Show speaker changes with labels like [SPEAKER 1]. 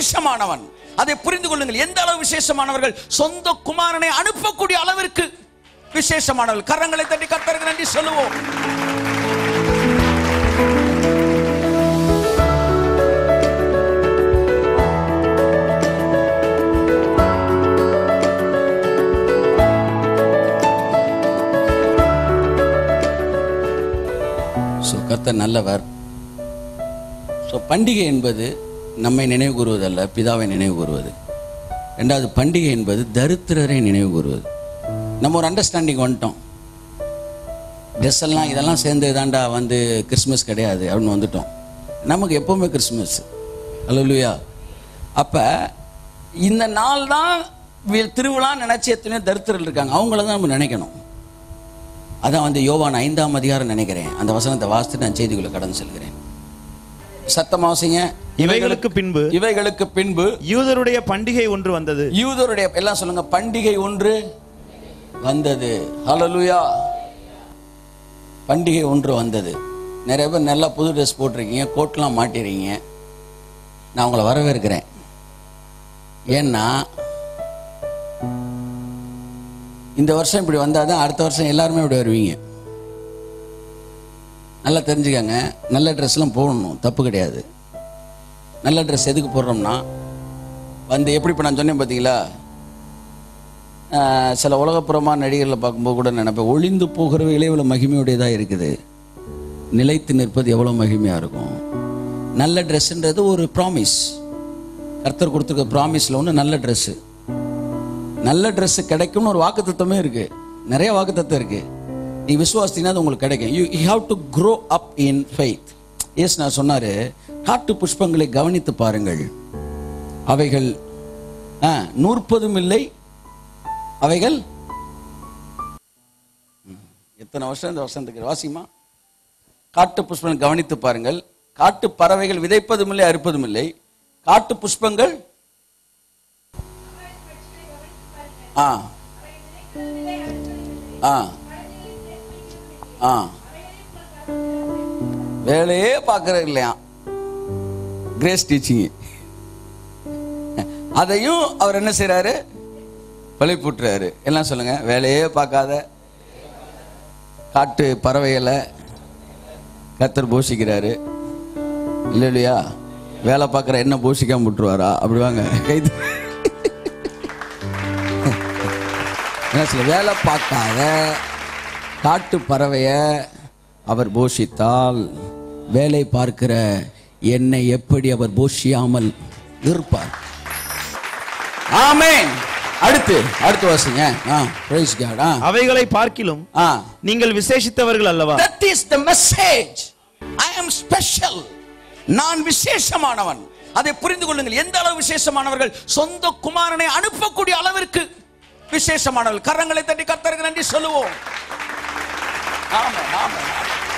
[SPEAKER 1] விசேஷமானவன் அதை புரிந்து கொள்ளுங்கள் எந்த அளவு விசேஷமானவர்கள் சொந்த குமாரனை அனுப்பக்கூடிய அளவிற்கு விசேஷமானவர்கள் கரங்களை தட்டி கத்தருக்கு நன்றி சொல்லுவோம் ஸோ கர்த்தர் நல்லவர் ஸோ பண்டிகை என்பது நம்மை நினைவு கூறுவதல்ல பிதாவை நினைவு கூறுவது ரெண்டாவது பண்டிகை என்பது தரித்திரரை நினைவு கூறுவது நம்ம ஒரு அண்டர்ஸ்டாண்டிங் வந்துட்டோம் ட்ரெஸ் எல்லாம் இதெல்லாம் சேர்ந்து தாண்டா வந்து கிறிஸ்மஸ் கிடையாது அப்படின்னு வந்துட்டோம் நமக்கு எப்பவுமே கிறிஸ்மஸ் அல்லா அப்போ இந்த நாள் தான் வி- திருவிழா நினைச்சு எத்தனையோ தரித்திரர்கள் இருக்காங்க அவங்கள தான் நம்ம நினைக்கணும் அதான் வந்து யோவான் ஐந்தாம் அதிகாரம் நினைக்கிறேன் அந்த வசனத்தை வாசித்து நான் செய்திக்குள்ள கடந்து செல்கிறேன் சத்தமா வாசிங்க
[SPEAKER 2] இவைகளுக்கு பின்பு
[SPEAKER 1] இவைகளுக்கு பின்பு
[SPEAKER 2] யூதருடைய பண்டிகை ஒன்று வந்தது
[SPEAKER 1] யூதருடைய எல்லாம் சொல்லுங்க பண்டிகை ஒன்று வந்தது ஹalleluya பண்டிகை ஒன்று வந்தது நிறைய பேர் நல்லா புது ட்ரெஸ் போட்டிருக்கீங்க கோட்லாம் மாட்டிருக்கீங்க நான் உங்களை வரவேற்கிறேன் ஏன்னா இந்த வருஷம் இப்படி வந்தாதான் அடுத்த வருஷம் எல்லாருமே இப்படி வருவீங்க நல்லா தெரிஞ்சுக்கங்க நல்ல ட்ரெஸ்லாம் போடணும் தப்பு கிடையாது நல்ல ட்ரெஸ் எதுக்கு போடுறோம்னா வந்து எப்படி இப்போ நான் சொன்னேன் பார்த்தீங்களா ஆஹ் சில உலகப்புறமான நடிகர்களை பார்க்கும்போது கூட நினைப்பேன் ஒளிந்து போகிறவைகளே இவ்வளோ மகிமையுடையதாக இருக்குது நிலைத்து நிற்பது எவ்வளோ மகிமையாக இருக்கும் நல்ல ட்ரெஸ்ஸுன்றது ஒரு ப்ராமிஸ் கர்த்தர் கொடுத்துருக்க ப்ராமிஸில் ஒன்று நல்ல ட்ரெஸ்ஸு நல்ல ட்ரெஸ்ஸு கிடைக்கும்னு ஒரு வாக்குத்தத்தமே இருக்கு நிறைய வாக்குத்தத்தம் இருக்கு நீ விசுவாசினா அது உங்களுக்கு கிடைக்கும் you you have to grow up in faith yes நான் சொன்னாரு காட்டு புஷ்பங்களை கவனித்து பாருங்கள் அவைகள் ஆ, நூற்பதும் இல்லை அவைகள் ம், எத்தனை வருஷம் இந்த வருஷத்துக்கு வாசிமா காட்டு புஷ்பங்கள் கவனித்து பாருங்கள் காட்டு பறவைகள் விதைப்பதும் இல்லை அறுப்பதும் இல்லை காட்டு புஷ்பங்கள் ஆ ஆ ஆ வேலையே பார்க்கறது இல்லையா கிரேஸ் டீச்சிங் அதையும் அவர் என்ன செய்றாரு பழி போட்டுறாரு எல்லாம் சொல்லுங்க வேலையே பார்க்காத காட்டு பறவைகளை கத்தர் போஷிக்கிறாரு இல்லை இல்லையா வேலை பார்க்குற என்ன போஷிக்காம விட்டுருவாரா அப்படி வாங்க கைது என்ன சொல்ல வேலை பார்க்காத காட்டு பறவைய அவர் போஷித்தால் வேலை பார்க்கிற என்னை எப்படி அவர் போஷியாமல் இருப்பார் ஆமென் அடுத்து அடுத்து வாசிங்க ஆ பிரைஸ் காட் ஆ
[SPEAKER 2] அவைகளை பார்க்கிலும்
[SPEAKER 1] ஆ
[SPEAKER 2] நீங்கள் விசேஷித்தவர்கள் அல்லவா
[SPEAKER 1] that is the message i am special நான் விசேஷமானவன் அதை புரிந்து கொள்ளுங்கள் எந்த அளவு விசேஷமானவர்கள் சொந்த குமாரனை அனுப்பக்கூடிய அளவிற்கு விசேஷமானவர்கள் கரங்களை தட்டி கர்த்தருக்கு நன்றி சொல்லுவோம் ஆமென், ஆமென், ஆமென்.